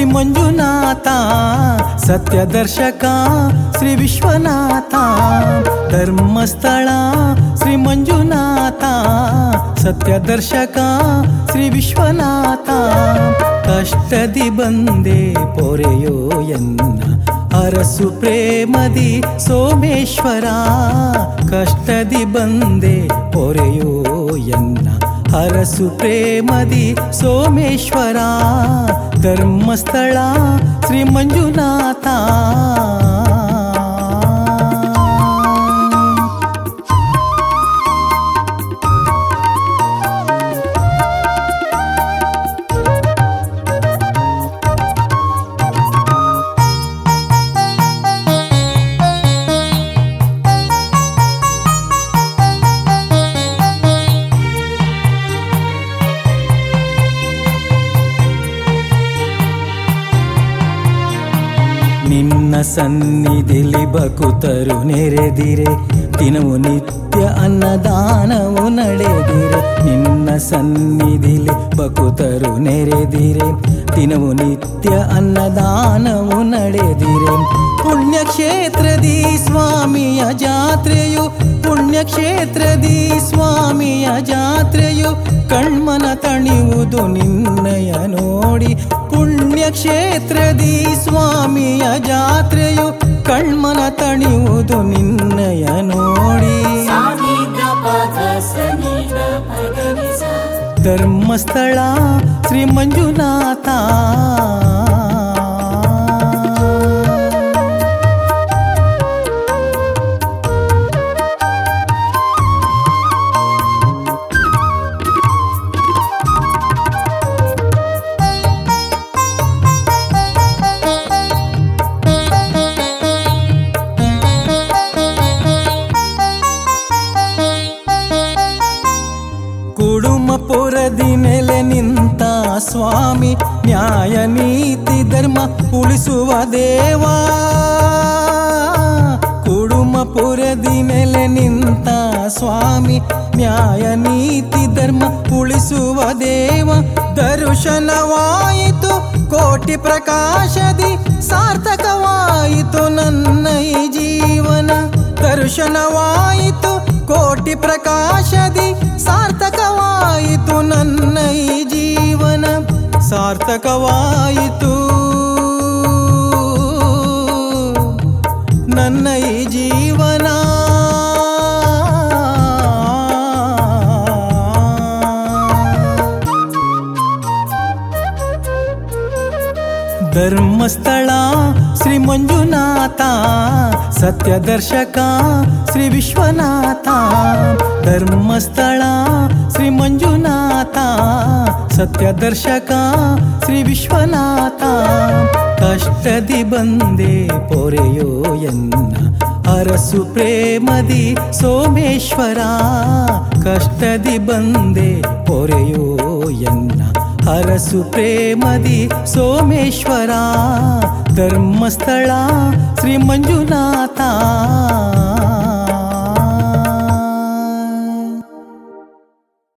ಮಂಜುನಾಥ ಸತ್ಯದರ್ಶಕ ಶ್ರೀ ವಿಶ್ವನಾಥ ಧರ್ಮಸ್ಥಳ ಶ್ರೀ ಮಂಜುನಾಥ ಸತ್ಯದರ್ಶಕ ಶ್ರೀ ವಿಶ್ವನಾಥ ಕಷ್ಟದಿ ಬಂದೆ ಪೊರೆಯೋ ಎನ್ನ ಅರಸು ಪ್ರೇಮದಿ ಸೋಮೇಶ್ವರ ಕಷ್ಟದಿ ಬಂದೆ ಪೊರೆಯೋ ಎನ್ನ ಅರಸು ಪ್ರೇಮದಿ ಸೋಮೇಶ್ವರ ಧರ್ಮಸ್ಥಳ ಶ್ರೀ ಮಂಜುನಾಥ ನಿನ್ನ ಸನ್ನಿಧಿಲಿ ಬಕುತರು ನೆರೆದಿರೆ ದಿನವು ನಿತ್ಯ ಅನ್ನದಾನವು ನಡೆದಿರೆ ನಿನ್ನ ಸನ್ನಿಧಿಲಿ ಬಕುತರು ನೆರೆದಿರೆ ದಿನವು ನಿತ್ಯ ಅನ್ನದಾನವು ನಡೆದಿರೆ ಪುಣ್ಯಕ್ಷೇತ್ರದಿ ಸ್ವಾಮಿಯ ಜಾತ್ರೆಯು ಪುಣ್ಯಕ್ಷೇತ್ರದಿ ಸ್ವಾಮಿಯ ಜಾತ್ರೆಯು ಕಣ್ಮನ ತಣಿಯುವುದು ನಿನ್ನಯ ನೋಡಿ ಪುಣ್ಯಕ್ಷೇತ್ರದಿ ಸ್ವಾಮಿಯ ಜಾತ್ರೆಯು ಕಣ್ಮನ ತಣಿಯುವುದು ನಿನ್ನಯ ನೋಡಿ ಧರ್ಮಸ್ಥಳ ಶ್ರೀ ಮಂಜುನಾಥ ಕುಡುಮಪುರದಿ ನೆಲೆ ನಿಂತ ಸ್ವಾಮಿ ನ್ಯಾಯ ನೀತಿ ಧರ್ಮ ಉಳಿಸುವ ದೇವಾ ಕುಡುಮಪುರದಿ ನೆಲೆ ನಿಂತ ಸ್ವಾಮಿ ನ್ಯಾಯ ನೀತಿ ಧರ್ಮ ಉಳಿಸುವ ದೇವ ದರ್ಶನವಾಯಿತು ಕೋಟಿ ಪ್ರಕಾಶದಿ ಸಾರ್ಥಕವಾಯಿತು ನನ್ನ ಈ ಜೀವನ ದರ್ಶನವಾಯಿತು ಕೋಟಿ ಪ್ರಕಾಶದಿ ಸಾರ್ಥಕವಾಯಿತು ನನ್ನ ಈ ಜೀವನ ಸಾರ್ಥಕವಾಯಿತು ನನ್ನ ಈ ಜೀವನ ಧರ್ಮಸ್ಥಳ ಶ್ರೀ ಮಂಜುನಾಥ ಸತ್ಯದರ್ಶಕ ಶ್ರೀ ವಿಶ್ವನಾಥ ಧರ್ಮಸ್ಥಳ ಶ್ರೀ ಮಂಜುನಾಥ ಸತ್ಯದರ್ಶಕ ಶ್ರೀ ವಿಶ್ವನಾಥ ಕಷ್ಟದಿ ಬಂದೆ ಪೊರೆಯೋ ಎನ್ನ ಅರಸು ಪ್ರೇಮದಿ ಸೋಮೇಶ್ವರ ಕಷ್ಟದಿ ಬಂದೆ ಪೊರೆಯೋ ಎನ್ನ ಅರಸು ಪ್ರೇಮದಿ ಸೋಮೇಶ್ವರ ಧರ್ಮಸ್ಥಳ ಶ್ರೀ ಮಂಜುನಾಥ